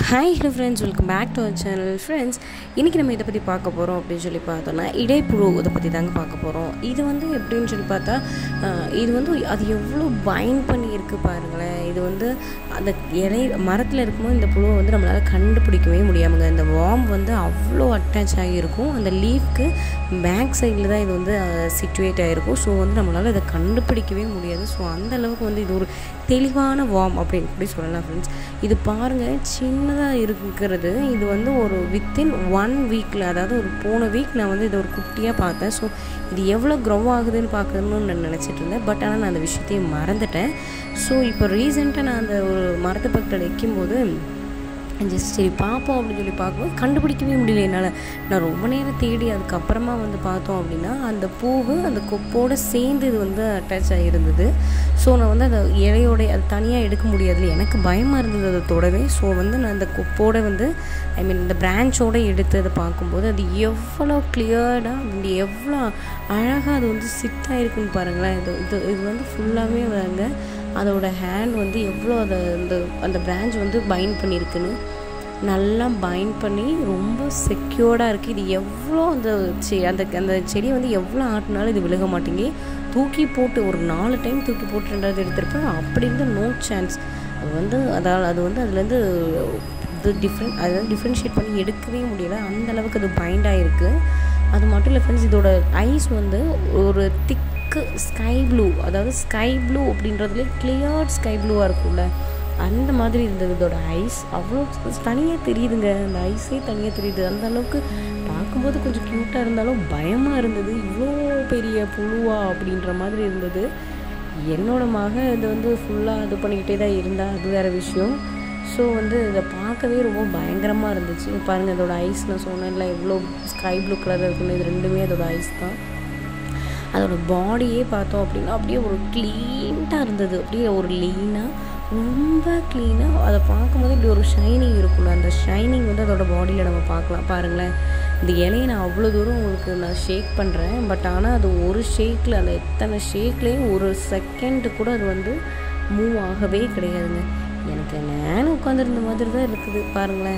hi hello friends welcome back to our channel friends இன்றைக்கி நம்ம இதை பற்றி பார்க்க போகிறோம் அப்படின்னு சொல்லி பார்த்தோன்னா இடைப்புழு இதை பற்றி தாங்க பார்க்க போகிறோம் இது வந்து எப்படின்னு சொல்லி பார்த்தா ஆஹ், இது வந்து அது எவ்வளோ பைண்ட் பண்ணி இருக்குது பாருங்களேன் இது வந்து அந்த இலை மரத்தில் இருக்கும்போது இந்த புழுவை வந்து நம்மளால் கண்டுபிடிக்கவே முடியாமுங்க இந்த வார்ம் வந்து அவ்வளோ அட்டாச் ஆகியிருக்கும் அந்த லீஃப்க்கு பேக் சைடில் தான் இது வந்து சிச்சுவேட் ஆகிருக்கும் ஸோ வந்து நம்மளால் இதை கண்டுபிடிக்கவே முடியாது ஸோ அந்த அளவுக்கு வந்து இது ஒரு தெளிவான வார்ம் அப்படின்னு கூட சொல்லலாம் ஃப்ரெண்ட்ஸ் இது பாருங்கள் சின்னதாக இருக்கிறது இது வந்து ஒரு வித்தின் ஒன் வீக்கில் அதாவது ஒரு போன வீக் நான் வந்து இதை ஒரு குட்டியாக பார்த்தேன் ஸோ இது எவ்வளோ க்ரோ ஆகுதுன்னு பார்க்கணும்னு நான் நினச்சிட்டு இருந்தேன் பட் ஆனால் நான் அந்த விஷயத்தையும் மறந்துட்டேன் ஸோ இப்போ ரீசெண்டாக நான் அந்த ஒரு மரத்து பக்கத்தில் வைக்கும்போது ஜஸ்ட் சரி பார்ப்போம் அப்படின்னு சொல்லி பார்க்கும்போது கண்டுபிடிக்கவே முடியல என்னால் நான் ரொம்ப நேரம் தேடி அதுக்கப்புறமா வந்து பார்த்தோம் அப்படின்னா அந்த பூவு அந்த கொப்போடு சேர்ந்து இது வந்து அட்டாச் ஆகியிருந்தது ஸோ நான் வந்து அதை இலையோட அது தனியாக எடுக்க முடியாதுல எனக்கு பயமாக இருந்தது அதை தொடவே ஸோ வந்து நான் அந்த கொப்போட வந்து ஐ மீன் இந்த பிரான்ச்சோட எடுத்து அதை பார்க்கும்போது அது எவ்வளோ கிளியர்டாக அது எவ்வளோ அழகாக அது வந்து சிட்டாக இருக்குன்னு பாருங்களேன் இது இது இது வந்து ஃபுல்லாகவே வாங்க அதோட ஹேண்ட் வந்து எவ்வளோ அதை அந்த அந்த பிரான்ச் வந்து பைண்ட் பண்ணியிருக்குன்னு நல்லா பைண்ட் பண்ணி ரொம்ப செக்யூர்டாக இருக்குது இது எவ்வளோ அந்த செ அந்த அந்த செடியை வந்து எவ்வளோ ஆட்டினாலும் இது விலக மாட்டேங்கி தூக்கி போட்டு ஒரு நாலு டைம் தூக்கி போட்டு ரெண்டாவது எடுத்திருப்பேன் அப்படி இருந்து நோ சான்ஸ் அது வந்து அதால் அது வந்து அதுலேருந்து இது டிஃப்ரெண்ட் அது வந்து டிஃப்ரென்ஷியேட் பண்ணி எடுக்கவே முடியல அந்த அளவுக்கு அது பைண்ட் ஆகிருக்கு அது மட்டும் இல்லை ஃப்ரெண்ட்ஸ் இதோட ஐஸ் வந்து ஒரு திக்கு ஸ்கை ப்ளூ அதாவது ஸ்கை ப்ளூ அப்படின்றதுலே கிளியர் ஸ்கை ப்ளூவாக இருக்கும்ல அந்த மாதிரி இருந்தது இதோட ஐஸ் அவ்வளோ தனியாக தெரியுதுங்க அந்த ஐஸே தனியாக தெரியுது அந்த அளவுக்கு பார்க்கும்போது கொஞ்சம் க்யூட்டாக இருந்தாலும் பயமாக இருந்தது இவ்வளோ பெரிய புழுவா அப்படின்ற மாதிரி இருந்தது என்னோட மக இது வந்து ஃபுல்லாக இது பண்ணிக்கிட்டே தான் இருந்தா அது வேறு விஷயம் ஸோ வந்து இதை பார்க்கவே ரொம்ப பயங்கரமாக இருந்துச்சு பாருங்கள் இதோட ஐஸ் நான் சொன்னேன்ல எவ்வளோ ஸ்கை ப்ளூ கலர் இருக்குன்னு இது ரெண்டுமே அதோட ஐஸ் தான் அதோட பாடியே பார்த்தோம் அப்படின்னா அப்படியே ஒரு க்ளீனாக இருந்தது அப்படியே ஒரு லீனாக ரொம்ப க்ளீனாக அதை பார்க்கும்போது இப்படி ஒரு ஷைனிங் இருக்கும்ல அந்த ஷைனிங் வந்து அதோட பாடியில் நம்ம பார்க்கலாம் பாருங்களேன் இந்த இலையை நான் அவ்வளோ தூரம் உங்களுக்கு நான் ஷேக் பண்ணுறேன் பட் ஆனால் அது ஒரு ஷேக்கில் அந்த எத்தனை ஷேக்லேயும் ஒரு செகண்டு கூட அது வந்து மூவ் ஆகவே கிடையாதுங்க எனக்கு நேரம் உட்காந்துருந்த மாதிரி தான் இருக்குது பாருங்களேன்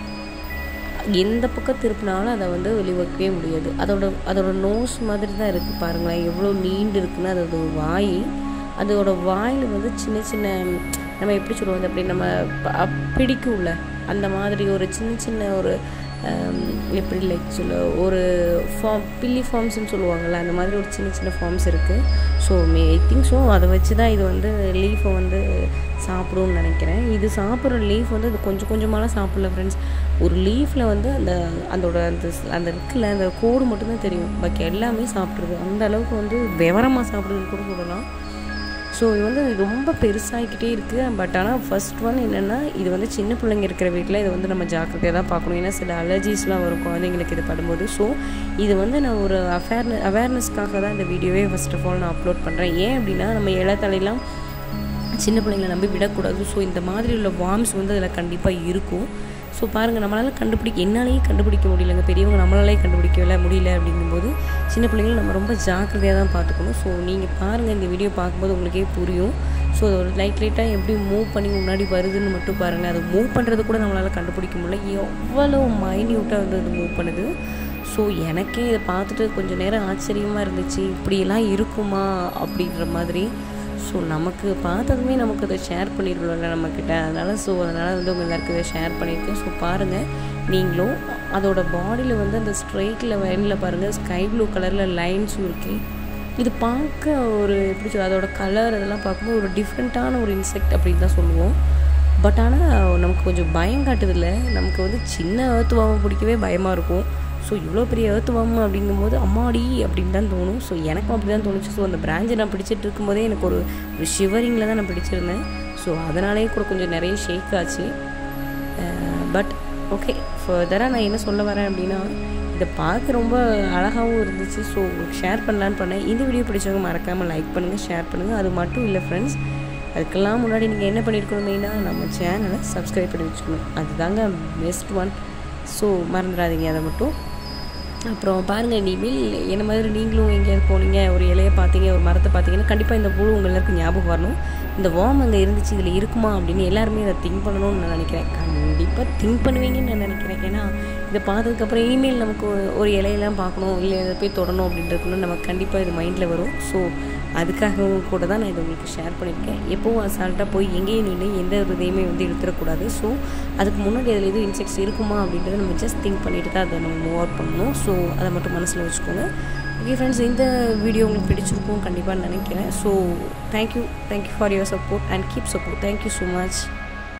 எந்த பக்கம் திருப்பினாலும் அதை வந்து வெளிவக்கவே முடியாது அதோட அதோட நோஸ் மாதிரி தான் இருக்குது பாருங்களேன் எவ்வளோ நீண்டு இருக்குன்னு அதோட வாய் அதோட வாயில் வந்து சின்ன சின்ன நம்ம எப்படி சொல்லுவோம் அப்படி நம்ம ப- பிடிக்கும்ல அந்த மாதிரி ஒரு சின்ன சின்ன ஒரு ஹம், எப்படி லைக் சொல்ல ஒரு ஃபார்ம் பில்லி ஃபார்ம்ஸ்னு சொல்லுவாங்கள்ல அந்த மாதிரி ஒரு சின்ன சின்ன ஃபார்ம்ஸ் இருக்குது so may I think so அதை வச்சு தான் இது வந்து லீஃபை வந்து சாப்பிடும்னு நினைக்கிறேன் இது சாப்பிட்ற லீஃப் வந்து இது கொஞ்சம் கொஞ்சமாலாம் சாப்பிடல ஃப்ரெண்ட்ஸ் ஒரு லீஃபில் வந்து அந்த அதோட அந்த ஸ்- அந்த இருக்குல்ல அந்த கோடு மட்டும்தான் தெரியும் பாக்கி எல்லாமே சாப்பிட்ருது அந்த அளவுக்கு வந்து விவரமாக சாப்பிடுதுன்னு கூட சொல்லலாம் ஸோ இது வந்து ரொம்ப பெருசாகிக்கிட்டே இருக்குது பட் ஆனால் ஃபர்ஸ்ட் ஒன் என்னென்னா இது வந்து சின்ன பிள்ளைங்க இருக்கிற வீட்டில் இது வந்து நம்ம ஜாக்கிரதையாக தான் பார்க்கணும் ஏன்னா சில அலர்ஜிஸ்லாம் வரும் குழந்தைங்களுக்கு இது படும்போது ஸோ இது வந்து நான் ஒரு அஃபேர்ன அவேர்னஸ்க்காக தான் இந்த வீடியோவே ஃபர்ஸ்ட் ஆஃப் ஆல் நான் அப்லோட் பண்ணுறேன் ஏன் அப்படின்னா நம்ம இளத்தலையெல்லாம் சின்ன பிள்ளைங்களை நம்பி விடக்கூடாது ஸோ இந்த மாதிரி உள்ள வார்ம்ஸ் வந்து அதில் கண்டிப்பாக இருக்கும் ஸோ பாருங்கள் நம்மளால் கண்டுபிடிக்க என்னாலேயே கண்டுபிடிக்க முடியலங்க பெரியவங்க நம்மளாலே கண்டுபிடிக்கல முடியல அப்படிங்கும்போது சின்ன பிள்ளைங்களை நம்ம ரொம்ப ஜாக்கிரதையாக தான் பார்த்துக்கணும் ஸோ நீங்கள் பாருங்கள் இந்த வீடியோ பார்க்கும்போது உங்களுக்கே புரியும் ஸோ ஒரு லைட் லைட்டாக எப்படி மூவ் பண்ணி முன்னாடி வருதுன்னு மட்டும் பாருங்கள் அது மூவ் பண்ணுறது கூட நம்மளால் கண்டுபிடிக்க முடியல எவ்வளோ மைன்யூட்டாக வந்து அது மூவ் பண்ணுது ஸோ எனக்கே இதை பார்த்துட்டு கொஞ்சம் நேரம் ஆச்சரியமாக இருந்துச்சு இப்படியெல்லாம் இருக்குமா அப்படின்ற மாதிரி ஸோ நமக்கு பார்த்ததுமே நமக்கு அதை ஷேர் பண்ணிடணும்ல நம்மக்கிட்ட அதனால் ஸோ அதனால் வந்து உங்கள் எல்லாருக்கும் இதை ஷேர் பண்ணியிருக்கேன் ஸோ பாருங்கள் நீங்களும் அதோட பாடியில் வந்து அந்த ஸ்ட்ரைட்டில் வயலில் பாருங்கள் ஸ்கை ப்ளூ கலரில் லைன்ஸும் இருக்குது இது பார்க்க ஒரு எப்படி சொல்ல அதோட கலர் அதெல்லாம் பார்க்கும்போது ஒரு டிஃப்ரெண்ட்டான ஒரு இன்செக்ட் அப்படின்னு தான் சொல்லுவோம் பட் ஆனால் நமக்கு கொஞ்சம் பயம் காட்டுதில்ல நமக்கு வந்து சின்ன ஏர்த்து வாம பிடிக்கவே பயமாக இருக்கும் ஸோ இவ்வளோ பெரிய ஏர்த்து வாம அப்படிங்கும்போது அம்மாடி அப்படின்னு தான் தோணும் ஸோ எனக்கும் அப்படி தான் தோணுச்சு ஸோ அந்த பிராஞ்சை நான் பிடிச்சிட்டு இருக்கும்போதே எனக்கு ஒரு ஒரு ஷிவரிங்கில் தான் நான் பிடிச்சிருந்தேன் ஸோ அதனாலேயே கூட கொஞ்சம் நிறைய ஷேக் ஆச்சு பட் ஓகே ஃபர்தராக நான் என்ன சொல்ல வரேன் அப்படின்னா இதை பார்க்க ரொம்ப அழகாகவும் இருந்துச்சு ஸோ உங்களுக்கு ஷேர் பண்ணலான்னு பண்ணேன் இந்த வீடியோ பிடிச்சவங்க மறக்காமல் லைக் பண்ணுங்கள் ஷேர் பண்ணுங்கள் அது மட்டும் இல்லை ஃப்ரெண்ட்ஸ் அதுக்கெல்லாம் முன்னாடி நீங்கள் என்ன பண்ணியிருக்கணும் மெயினாக நம்ம சேனலை சப்ஸ்கிரைப் பண்ணி வச்சுக்கணும் அதுதாங்க பெஸ்ட் ஒன் ஸோ மறந்துடாதீங்க அதை மட்டும் அப்புறம் பாருங்கள் இனிமேல் என்ன மாதிரி நீங்களும் எங்கேயாவது போனீங்க ஒரு இலையை பார்த்தீங்க ஒரு மரத்தை பார்த்தீங்கன்னா கண்டிப்பாக இந்த புழு உங்க எல்லாருக்கும் ஞாபகம் வரணும் இந்த வார்ம் அங்கே இருந்துச்சு இதில் இருக்குமா அப்படின்னு எல்லாருமே அதை திங்க் பண்ணணும்னு நான் நினைக்கிறேன் கண்டிப்பாக கண்டிப்பாக திங்க் பண்ணுவீங்கன்னு நான் நினைக்கிறேன் ஏன்னா இதை பார்த்ததுக்கப்புறம் இனிமேல் நமக்கு ஒரு இலையெல்லாம் பார்க்கணும் இல்லை இதை போய் தொடணும் அப்படின்றதுக்குள்ள நமக்கு கண்டிப்பாக இது மைண்டில் வரும் ஸோ அதுக்காகவும் கூட தான் நான் இதை உங்களுக்கு ஷேர் பண்ணியிருக்கேன் எப்போவும் அசால்ட்டாக போய் எங்கேயும் நின்று எந்த ஒரு இதையுமே வந்து இழுத்துடக்கூடாது ஸோ அதுக்கு முன்னாடி அதில் எதுவும் இன்செக்ட்ஸ் இருக்குமா அப்படின்றத நம்ம ஜஸ்ட் திங்க் பண்ணிட்டு தான் அதை நம்ம மூவ் அவுட் பண்ணணும் ஸோ அதை மட்டும் மனசில் வச்சுக்கோங்க ஓகே ஃப்ரெண்ட்ஸ் இந்த வீடியோ உங்களுக்கு பிடிச்சிருக்கும் கண்டிப்பாக நினைக்கிறேன் so thank you thank you for your support and keep support thank you so much